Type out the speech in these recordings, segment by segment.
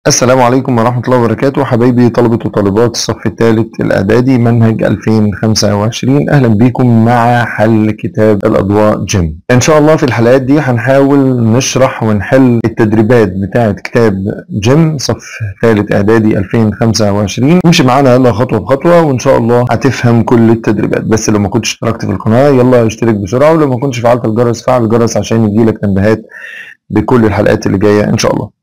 السلام عليكم ورحمة الله وبركاته حبايبي طلبة وطالبات الصف الثالث الإعدادي منهج 2025 أهلا بكم مع حل كتاب الأضواء جيم إن شاء الله في الحلقات دي هنحاول نشرح ونحل التدريبات بتاعة كتاب جيم صف ثالث إعدادي 2025 امشي معانا يلا خطوة بخطوة وإن شاء الله هتفهم كل التدريبات بس لو ما كنتش اشتركت في القناة يلا اشترك بسرعة ولو ما كنتش فعلت الجرس فعل الجرس عشان يجيلك تنبيهات بكل الحلقات اللي جاية إن شاء الله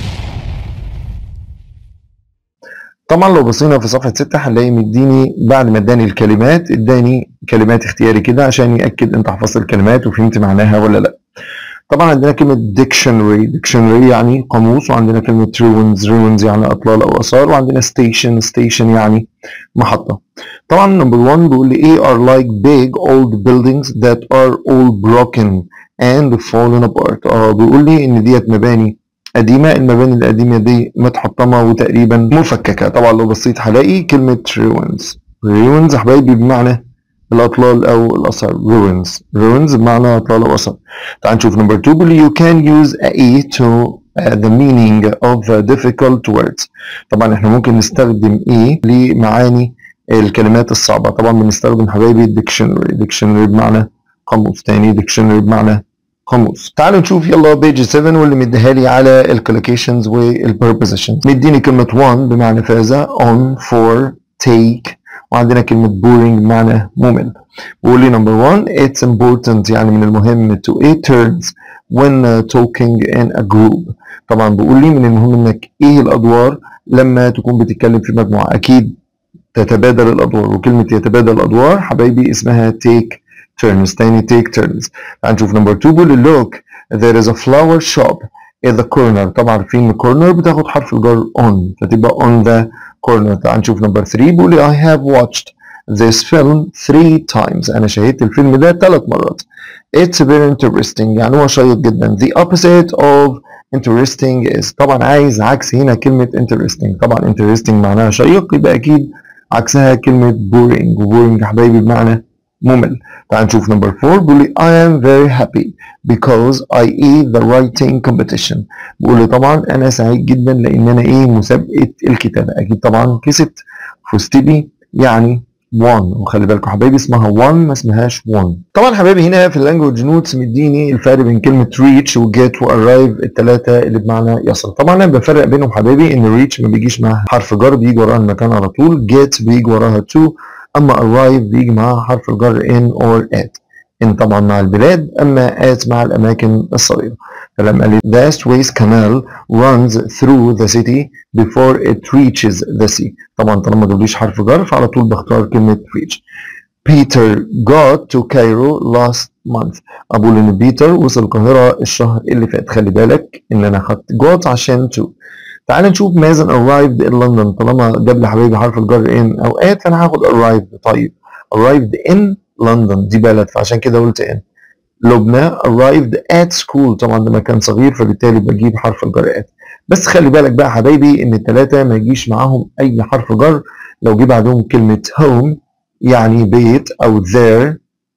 طبعا لو بصينا في صفحة 6 هنلاقي مديني بعد ما اداني الكلمات اداني كلمات اختياري كده عشان يأكد انت حفظت الكلمات وفهمت معناها ولا لا طبعا عندنا كلمة dictionary dictionary يعني قاموس وعندنا كلمة ruins ruins يعني أطلال أو آثار وعندنا station station يعني محطة طبعا نمبر 1 بيقول لي ايه are like big old buildings that are all broken and fallen apart اه بيقول لي ان ديت مباني قديمة المباني القديمة دي متحطمة وتقريبا مفككة طبعا لو بصيت هلاقي كلمة ruins ruins حبايبي بمعنى الأطلال أو الآثار ruins ruins بمعنى أطلال أو آثار تعال نشوف نمبر 2 بيقول you can use a e to uh, the meaning of uh, difficult words طبعا احنا ممكن نستخدم e لمعاني الكلمات الصعبة طبعا بنستخدم حبايبي dictionary dictionary بمعنى قاموس تاني dictionary بمعنى قاموس تعالوا نشوف يلا بيج 7 واللي مديها لي على الكولوكيشنز والبربوزيشنز مديني كلمة one بمعنى فاز on for take وعندنا كلمة boring بمعنى ممل بيقول لي number one it's important يعني من المهم to eight turns when uh, talking in a group طبعا بيقول لي من المهم انك ايه الادوار لما تكون بتتكلم في مجموعة اكيد تتبادل الادوار وكلمة يتبادل الادوار حبايبي اسمها take turns تاني take turns هنشوف نمبر 2 بيقول look there is a flower shop in the corner طبعا عارفين ان corner بتاخد حرف الجر on فتبقى on the corner تعال نشوف نمبر 3 بيقول I have watched this film three times انا شاهدت الفيلم ده ثلاث مرات it's very interesting يعني هو شيق جدا the opposite of interesting is طبعا عايز عكس هنا كلمة interesting طبعا interesting معناها شيق يبقى اكيد عكسها كلمة boring boring يا حبايبي بمعنى ممل تعال نشوف نمبر 4 بيقول لي I am very happy because I eat the writing competition بيقول لي طبعا انا سعيد جدا لان انا ايه مسابقة الكتابة اكيد طبعا كسبت فزت بي يعني won وخلي بالكم حبايبي اسمها won ما اسمهاش won طبعا حبايبي هنا في اللانجوج نوتس مديني الفرق بين كلمة reach و get و arrive الثلاثة اللي بمعنى يصل طبعا انا بفرق بينهم حبايبي ان reach ما بيجيش معاها حرف جر بيجي وراها المكان على طول get بيجي وراها to اما arrive بيجي معاها حرف الجر in or at in طبعا مع البلاد اما at مع الاماكن الصغيره فلما قال لي the Suez Canal runs through the city before it reaches the sea طبعا طالما ما جابليش حرف جر فعلى طول بختار كلمه reach Peter got to Cairo last month اقول ان بيتر وصل القاهره الشهر اللي فات خلي بالك ان انا خدت got عشان to تعال نشوف مازن arrived in London طالما جاب لي حبايبي حرف الجر in او at فانا هاخد arrived طيب arrived in London دي بلد فعشان كده قلت in لبنى arrived at school طبعا ده مكان صغير فبالتالي بجيب حرف الجر at بس خلي بالك بقى حبايبي ان الثلاثه ما يجيش معاهم اي حرف جر لو جه بعدهم كلمه home يعني بيت او there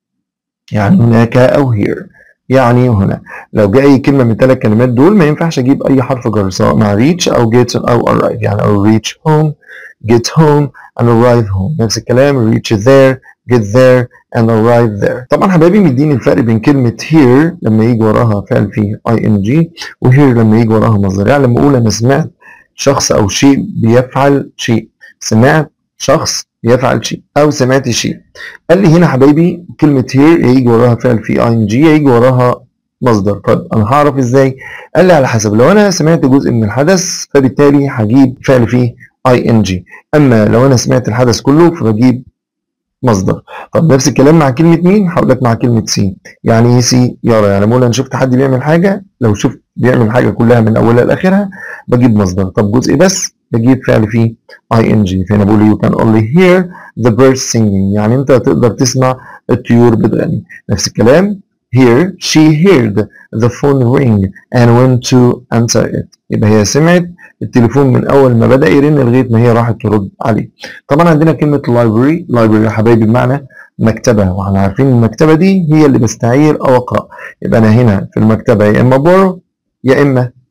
يعني هناك او here يعني هنا لو جاء اي كلمه من الثلاث كلمات دول ما ينفعش اجيب اي حرف جر سواء مع reach او get او arrive يعني او reach home get home and arrive home نفس الكلام reach there get there and arrive there طبعا حبايبي مديني الفرق بين كلمه here لما يجي وراها فعل فيه ing و here لما يجي وراها مصدر يعني لما اقول انا سمعت شخص او شيء بيفعل شيء سمعت شخص يفعل شيء او سمعت شيء قال لي هنا حبايبي كلمه هير يجي وراها فعل في اي ان جي يجي وراها مصدر طب انا هعرف ازاي قال لي على حسب لو انا سمعت جزء من الحدث فبالتالي هجيب فعل فيه اي ان جي اما لو انا سمعت الحدث كله فبجيب مصدر طب نفس الكلام مع كلمه مين هقول لك مع كلمه سي يعني ايه سي يرى يعني بقول انا شفت حد بيعمل حاجه لو شفت بيعمل حاجه كلها من اولها لاخرها بجيب مصدر طب جزء بس بجيب فعل فيه ing فهنا بقول you can only hear the birds singing يعني انت تقدر تسمع الطيور بتغني نفس الكلام here she heard the phone ring and went to answer it يبقى هي سمعت التليفون من اول ما بدا يرن لغايه ما هي راحت ترد عليه طبعا عندنا كلمه library library يا حبايبي بمعنى مكتبه واحنا عارفين المكتبه دي هي اللي بستعير او اقرا يبقى انا هنا في المكتبه يا اما borrow يا اما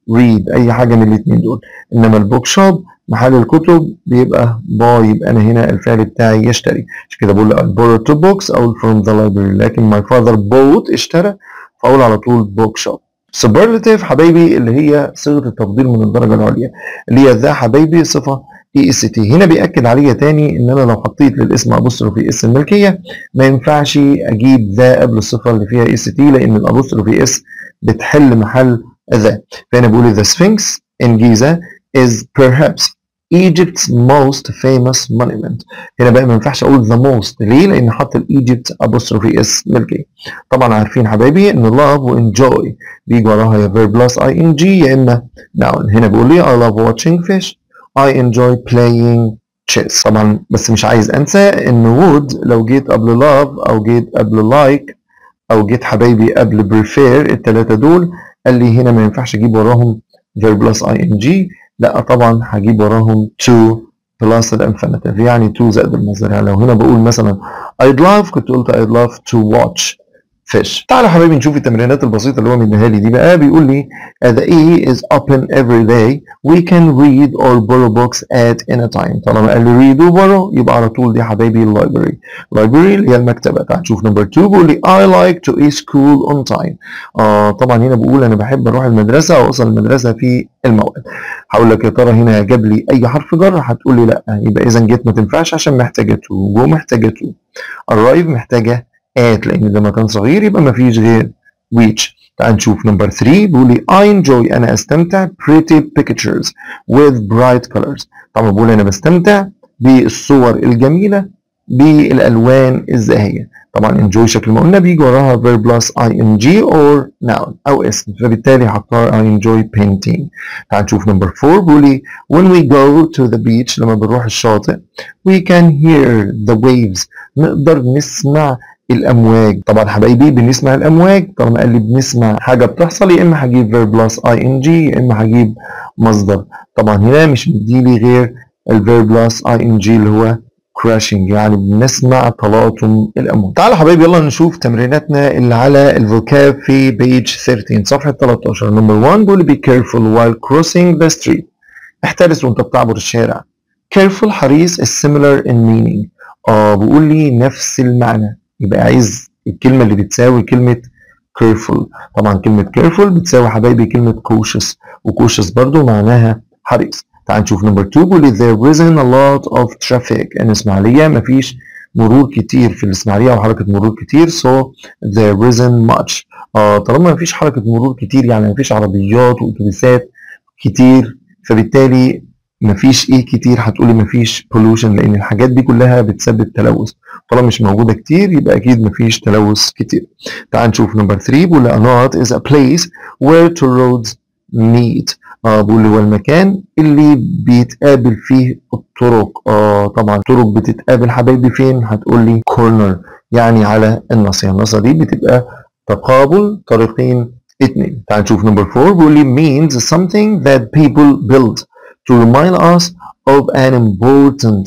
read اي حاجه من الاثنين دول انما البوك شوب محل الكتب بيبقى باي يبقى انا هنا الفعل بتاعي يشتري عشان كده بقول I borrowed two books او from the library لكن my father bought اشترى فاقول على طول book shop superlative حبايبي اللي هي صيغه التفضيل من الدرجه العليا اللي هي ذا حبايبي صفه اي اس تي هنا بياكد عليا تاني ان انا لو حطيت للاسم ابوستروفي اس الملكيه ما ينفعش اجيب ذا قبل الصفه اللي فيها اس تي لان الابوستروفي اس بتحل محل ذا فهنا بقول the Sphinx in Giza is perhaps Egypt's most famous monument هنا بقى ما ينفعش اقول the most ليه؟ لان حط الايجيبت apostrophe اس ملكي طبعا عارفين حبايبي ان love و enjoy بيجي وراها يا verb plus ing يا اما noun هنا بيقول لي I love watching fish I enjoy playing chess طبعا بس مش عايز انسى ان would لو جيت قبل love او جيت قبل like او جيت حبايبي قبل prefer الثلاثه دول قال لي هنا ما ينفعش اجيب وراهم verb plus ing لا طبعا هجيب وراهم to plus الانفينيتيف يعني to زائد المصدر يعني لو هنا بقول مثلا I'd love كنت قلت I'd love to watch fish تعالى حبايبي نشوف التمرينات البسيطة اللي هو مديها لي دي بقى بيقول لي the E is open every day we can read or borrow books at any time طالما قال لي read و borrow يبقى على طول دي حبايبي اللايبرري اللايبرري اللي هي المكتبة تعال نشوف نمبر 2 بيقول لي I like to eat school on time آه طبعا هنا بقول انا بحب اروح المدرسة او اوصل المدرسة في الموعد هقول لك يا ترى هنا جاب لي اي حرف جر هتقول لي لا يبقى اذا جيت ما تنفعش عشان محتاجة to جو محتاجة to arrive محتاجة at لان ده مكان صغير يبقى ما فيش غير reach تعال نشوف نمبر 3 بيقول لي I enjoy انا استمتع pretty pictures with bright colors طبعا بقول انا بستمتع بالصور الجميله بالالوان الزاهيه طبعا enjoy شكل ما قلنا بيجي وراها verb plus ing or noun او اسم فبالتالي هختار I enjoy painting تعال نشوف نمبر 4 بيقول لي when we go to the beach لما بنروح الشاطئ we can hear the waves نقدر نسمع الامواج طبعا حبايبي بنسمع الامواج طالما قال لي بنسمع حاجه بتحصل يا اما هجيب verb plus ing يا اما هجيب مصدر طبعا هنا مش مديلي غير الverb plus ing اللي هو crashing يعني بنسمع تلاطم الامواج تعالوا حبايبي يلا نشوف تمريناتنا اللي على الفوكاب في بيج 13 صفحه 13 نمبر 1 بيقول be careful while crossing the street احترس وانت بتعبر الشارع careful حريص is similar in meaning اه بيقول لي نفس المعنى يبقى عايز الكلمة اللي بتساوي كلمة careful طبعا كلمة careful بتساوي حبايبي كلمة cautious وcautious برضو معناها حريص تعال نشوف نمبر 2 بيقول لي there isn't a lot of traffic in إسماعيلية مفيش مرور كتير في الإسماعيلية أو حركة مرور كتير so there isn't much آه طالما مفيش حركة مرور كتير يعني مفيش عربيات وأتوبيسات كتير فبالتالي مفيش ايه كتير هتقولي مفيش pollution لان الحاجات دي كلها بتسبب تلوث طالما مش موجوده كتير يبقى اكيد مفيش تلوث كتير تعال نشوف نمبر 3 بيقول a lot is a place where two roads meet اه بيقول هو المكان اللي بيتقابل فيه الطرق اه طبعا الطرق بتتقابل حبايبي فين هتقولي corner يعني على الناصيه الناصيه دي بتبقى تقابل طريقين اتنين تعال نشوف نمبر 4 بيقول لي means something that people build to remind us of an important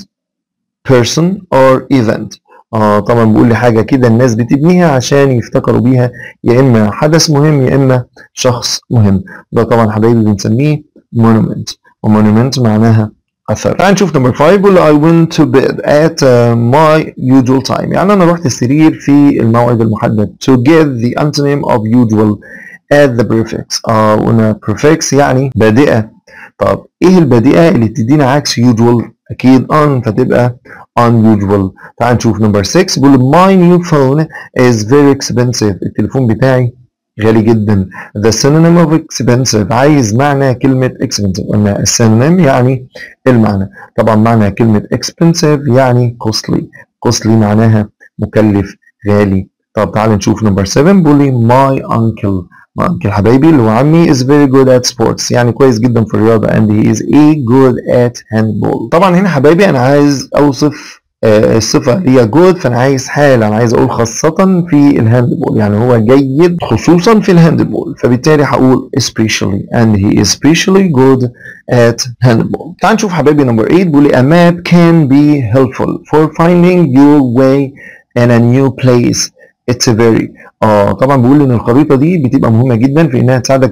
person or event آه طبعا بيقول لي حاجة كده الناس بتبنيها عشان يفتكروا بيها يا إما حدث مهم يا إما شخص مهم ده طبعا حبايبي بنسميه monument ومونيمنت معناها أثر تعال نشوف نمبر 5 بيقول I went to bed at uh, my usual time يعني أنا رحت السرير في الموعد المحدد to get the antonym of usual at the prefix آه قلنا prefix يعني بادئة طب ايه البديهه اللي بتدينا عكس usual اكيد on فتبقى unusual تعال نشوف نمبر 6 بيقول my new phone is very expensive التليفون بتاعي غالي جدا the synonym of expensive عايز معنى كلمة expensive قلنا السينونيم يعني المعنى طبعا معنى كلمة expensive يعني costly costly معناها مكلف غالي طب تعال نشوف نمبر 7 بيقول لي my uncle ممكن حبايبي اللي هو عمي is very good at sports يعني كويس جدا في الرياضة and he is a good at handball طبعا هنا حبايبي انا عايز اوصف آه الصفة اللي هي good فانا عايز حال انا عايز اقول خاصة في الهاندبول يعني هو جيد خصوصا في الهاندبول فبالتالي هقول especially and he is especially good at handball تعال نشوف حبايبي نمبر 8 بيقول لي a map can be helpful for finding your way in a new place it's very اه طبعا بيقول ان الخريطه دي بتبقى مهمه جدا في انها تساعدك انك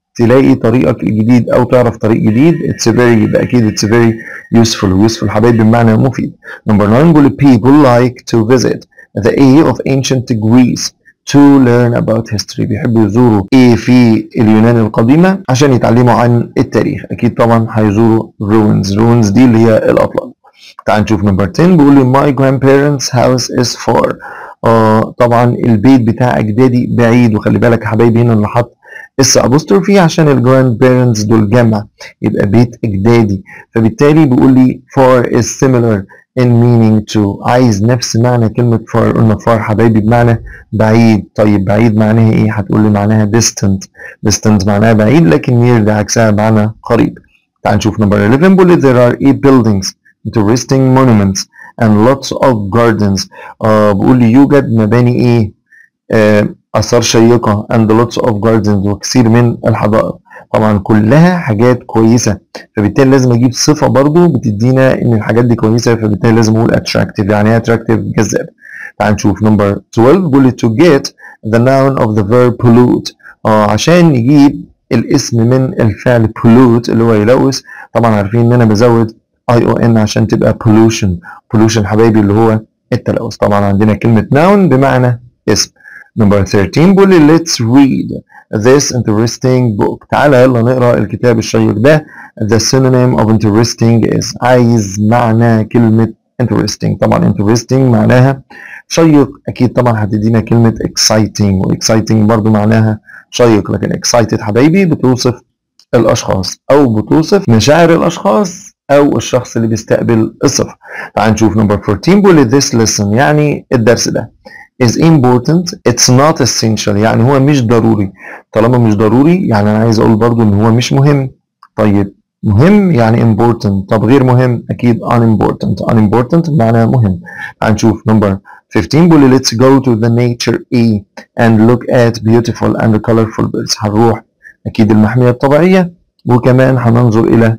تلاقي طريقك الجديد او تعرف طريق جديد it's very يبقى اكيد it's very useful useful حبايبي بمعنى مفيد number 9 بيقول people like to visit the A of ancient Greece to learn about history بيحبوا يزوروا ايه في اليونان القديمة عشان يتعلموا عن التاريخ اكيد طبعا هيزوروا ruins ruins دي اللي هي الاطلال تعال نشوف نمبر 10 بيقول لي my grandparents house is far آه طبعا البيت بتاع اجدادي بعيد وخلي بالك يا حبايبي هنا اللي حط اس ابوستروفي عشان الجراند بيرنتس دول جمع يبقى بيت اجدادي فبالتالي بيقول لي far is similar in meaning to عايز نفس معنى كلمة far قلنا far حبايبي بمعنى بعيد طيب بعيد معناها ايه هتقول لي معناها distant distant معناها بعيد لكن near ده عكسها معنى قريب تعال نشوف نمبر 11 بيقول لي there are eight buildings interesting monuments and lots of gardens آه بيقول لي يوجد مباني ايه آه آثار شيقة and lots of gardens وكثير من الحدائق طبعا كلها حاجات كويسة فبالتالي لازم اجيب صفة برضو بتدينا ان الحاجات دي كويسة فبالتالي لازم اقول attractive يعني ايه attractive جذاب تعال نشوف نمبر 12 بيقول لي to get the noun of the verb pollute اه عشان نجيب الاسم من الفعل pollute اللي هو يلوث طبعا عارفين ان انا بزود اي او ان عشان تبقى pollution pollution حبايبي اللي هو التلوث طبعا عندنا كلمة noun بمعنى اسم نمبر 13 بيقول لي let's read this interesting book تعالى يلا نقرا الكتاب الشيق ده the synonym of interesting is عايز معنى كلمة interesting طبعا interesting معناها شيق اكيد طبعا هتدينا كلمة exciting و exciting برضو معناها شيق لكن excited حبايبي بتوصف الاشخاص او بتوصف مشاعر الاشخاص او الشخص اللي بيستقبل الصفة تعال نشوف نمبر 14 بيقول this lesson يعني الدرس ده is important it's not essential يعني هو مش ضروري طالما مش ضروري يعني انا عايز اقول برضو ان هو مش مهم طيب مهم يعني important طب غير مهم اكيد unimportant unimportant بمعنى مهم هنشوف نمبر 15 بيقول let's go to the nature E and look at beautiful and colorful birds هنروح اكيد المحمية الطبيعية وكمان هننظر الى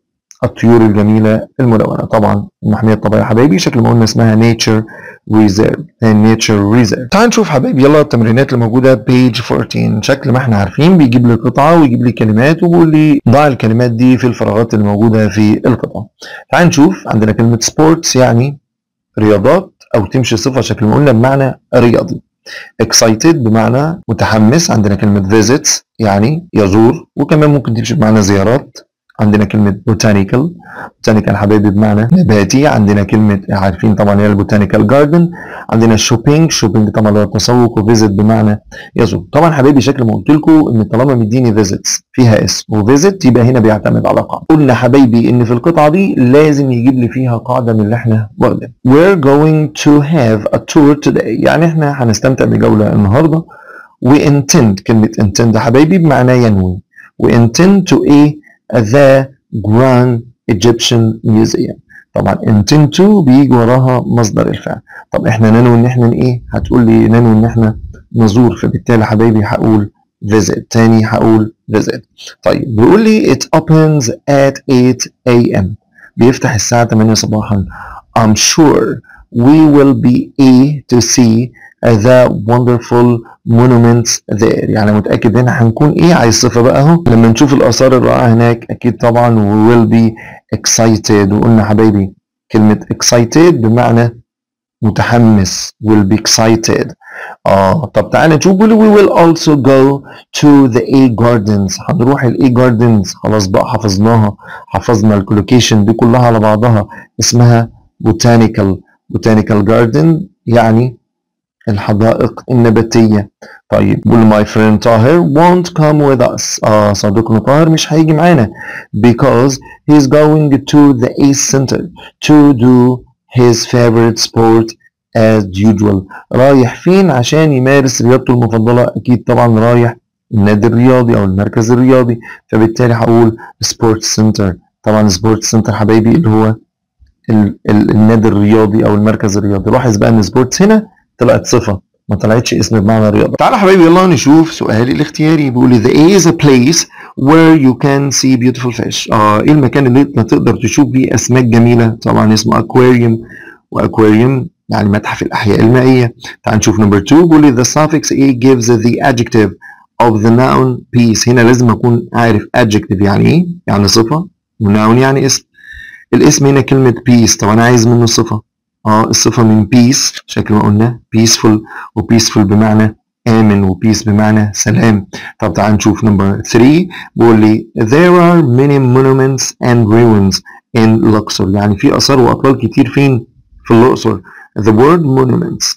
الطيور الجميلة الملونة طبعا المحمية الطبيعية حبايبي شكل ما قلنا اسمها nature reserve nature reserve تعال نشوف حبايبي يلا التمرينات اللي موجودة page 14 شكل ما احنا عارفين بيجيب لي قطعة ويجيب لي كلمات وبيقول لي ضع الكلمات دي في الفراغات اللي موجودة في القطعة تعال نشوف عندنا كلمة sports يعني رياضات او تمشي صفة شكل ما قلنا بمعنى رياضي excited بمعنى متحمس عندنا كلمة visits يعني يزور وكمان ممكن تمشي بمعنى زيارات عندنا كلمة botanical botanical حبايبي بمعنى نباتي عندنا كلمة عارفين طبعا هي البوتانيكال جاردن عندنا shopping shopping طبعا اللي هو التسوق وفيزيت بمعنى يزور طبعا حبايبي شكل ما قلت لكم ان طالما مديني visits فيها اس وفيزيت يبقى هنا بيعتمد على قاعدة قلنا حبايبي ان في القطعة دي لازم يجيب لي فيها قاعدة من اللي احنا واخدينها we're going to have a tour today يعني احنا هنستمتع بجولة النهاردة we intend كلمة intend حبايبي بمعنى ينوي we intend to ايه the Grand Egyptian Museum طبعا intend to بيجي وراها مصدر الفعل طب احنا ننوي ان احنا ايه هتقول لي ننوي ان احنا نزور فبالتالي حبايبي هقول visit تاني هقول visit طيب بيقول لي it opens at 8 a.m. بيفتح الساعة 8 صباحا I'm sure we will be a to see the wonderful monuments there يعني متأكد هنا هنكون ايه عايز صفة بقى اهو لما نشوف الآثار الرائعة هناك أكيد طبعا we will be excited وقلنا حبايبي كلمة excited بمعنى متحمس will be excited اه طب تعالى نشوف بيقول we will also go to the A gardens هنروح ال A gardens خلاص بقى حفظناها حفظنا الكولوكيشن دي كلها على بعضها اسمها botanical botanical garden يعني الحدائق النباتية طيب بيقول my friend طاهر won't come with us اه صديقنا طاهر مش هيجي معانا because he's going to the Ace Center to do his favorite sport as usual رايح فين عشان يمارس رياضته المفضلة أكيد طبعا رايح النادي الرياضي أو المركز الرياضي فبالتالي هقول سبورت سنتر طبعا سبورت سنتر حبايبي اللي هو ال ال النادي الرياضي أو المركز الرياضي لاحظ بقى إن سبورتس هنا طلعت صفة ما طلعتش اسم بمعنى رياضة تعالى حبايبي يلا نشوف سؤالي الاختياري بيقول لي the A is a place where you can see beautiful fish اه ايه المكان اللي انت تقدر تشوف فيه اسماك جميلة طبعا اسمه aquarium واكواريوم يعني متحف الاحياء المائية تعال نشوف نمبر 2 بيقول لي the suffix A gives the adjective of the noun peace هنا لازم أكون عارف adjective يعني إيه يعني صفة وناون يعني اسم الاسم هنا كلمة peace طب أنا عايز منه صفة اه الصفة من peace شكل ما قلنا peaceful و peaceful بمعنى آمن و peace بمعنى سلام طب تعال نشوف نمبر 3 بيقول لي there are many monuments and ruins in Luxor يعني في آثار وأطلال كتير فين في الأقصر the word monuments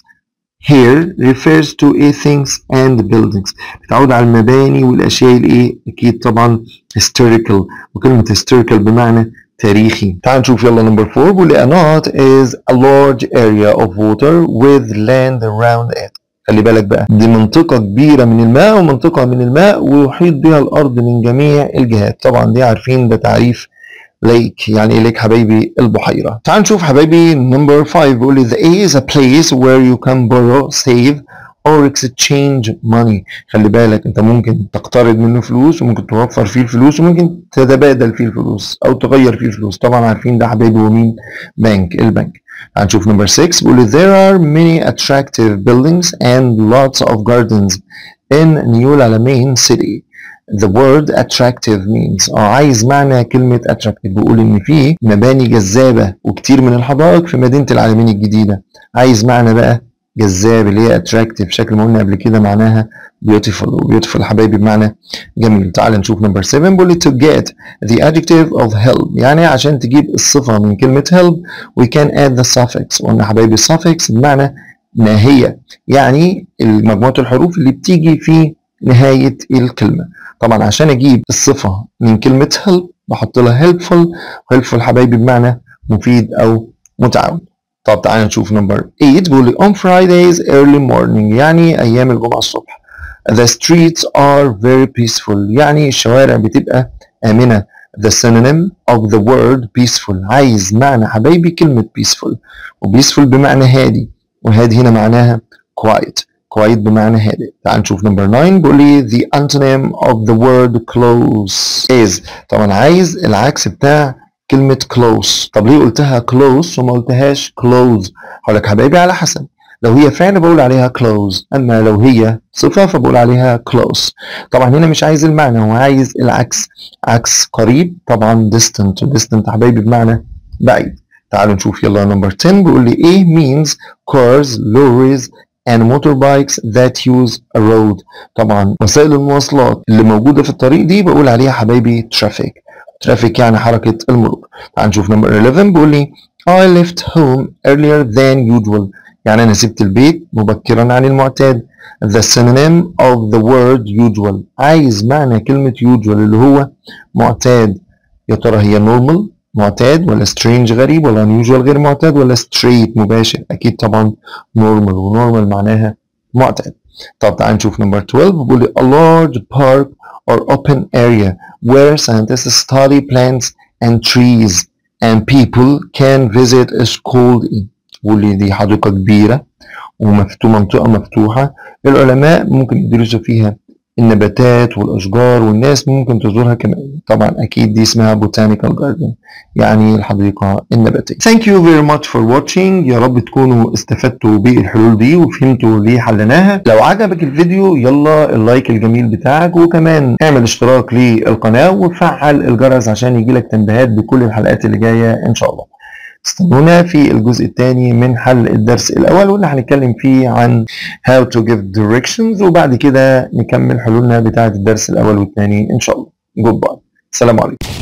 here refers to a things and buildings بتعود على المباني والأشياء الإيه أكيد طبعا historical وكلمة historical بمعنى تاريخي تعال نشوف يلا نمبر 4 بيقول لي a knot is a large area of water with land around it خلي بالك بقى دي منطقة كبيرة من الماء ومنطقة من الماء ويحيط بها الأرض من جميع الجهات طبعا دي عارفين ده تعريف ليك يعني ايه ليك حبايبي البحيرة تعال نشوف حبايبي نمبر 5 بيقول لي the A is a place where you can borrow save or exchange money خلي بالك انت ممكن تقترض منه فلوس وممكن توفر فيه الفلوس وممكن تتبادل فيه الفلوس او تغير فيه الفلوس طبعا عارفين ده حبايبي هو مين بنك البنك هنشوف نمبر 6 بيقول لي there are many attractive buildings and lots of gardens in New Alamein city the word attractive means اه عايز معنى كلمة attractive بيقول ان في مباني جذابة وكتير من الحدائق في مدينة العالمين الجديدة عايز معنى بقى جذاب اللي هي attractive شكل ما قلنا قبل كده معناها beautiful و beautiful حبايبي بمعنى جميل تعال نشوف نمبر 7 بيقول لي to get the adjective of help يعني عشان تجيب الصفة من كلمة help we can add the suffix وقلنا حبايبي suffix بمعنى ناهية يعني مجموعة الحروف اللي بتيجي في نهاية الكلمة طبعا عشان اجيب الصفة من كلمة help بحط لها helpful helpful حبايبي بمعنى مفيد او متعاون طب تعالى نشوف نمبر 8 بيقول لي on Fridays early morning يعني ايام الجمعة الصبح the streets are very peaceful يعني الشوارع بتبقى آمنة the synonym of the word peaceful عايز معنى حبايبي كلمة peaceful و peaceful بمعنى هادي وهادي هنا معناها quiet quiet بمعنى هادئ تعال نشوف نمبر 9 بيقول لي the antonym of the word close is طبعا عايز العكس بتاع كلمة close طب ليه قلتها close وما قلتهاش close هقول لك حبايبي على حسب لو هي فعل بقول عليها close اما لو هي صفة فبقول عليها close طبعا هنا مش عايز المعنى هو عايز العكس عكس قريب طبعا distant distant حبايبي بمعنى بعيد تعالوا نشوف يلا نمبر 10 بيقول لي ايه means cars lorries and motorbikes that use a road طبعا وسائل المواصلات اللي موجودة في الطريق دي بقول عليها حبايبي traffic traffic يعني حركة المرور تعال نشوف نمبر 11 بيقول لي I left home earlier than usual يعني أنا سبت البيت مبكرا عن المعتاد the synonym of the word usual عايز معنى كلمة usual اللي هو معتاد يا ترى هي normal معتاد ولا strange غريب ولا unusual غير معتاد ولا straight مباشر أكيد طبعا normal و normal معناها معتاد طب تعال نشوف نمبر 12 بيقول لي a large park or open area where scientists study plants and trees and people can visit is called بيقول لي دي حديقة كبيرة ومفتوحة منطقة مفتوحة العلماء ممكن يدرسوا فيها النباتات والأشجار والناس ممكن تزورها كمان طبعا أكيد دي اسمها botanical garden يعني الحديقة النباتية Thank you very much for watching يا رب تكونوا استفدتوا بالحلول دي وفهمتوا ليه حلناها لو عجبك الفيديو يلا اللايك الجميل بتاعك وكمان اعمل اشتراك للقناة وفعل الجرس عشان يجيلك تنبيهات بكل الحلقات اللي جاية إن شاء الله استنونا في الجزء الثاني من حل الدرس الأول واللي هنتكلم فيه عن how to give directions وبعد كده نكمل حلولنا بتاعة الدرس الأول والثاني إن شاء الله. Goodbye. السلام عليكم.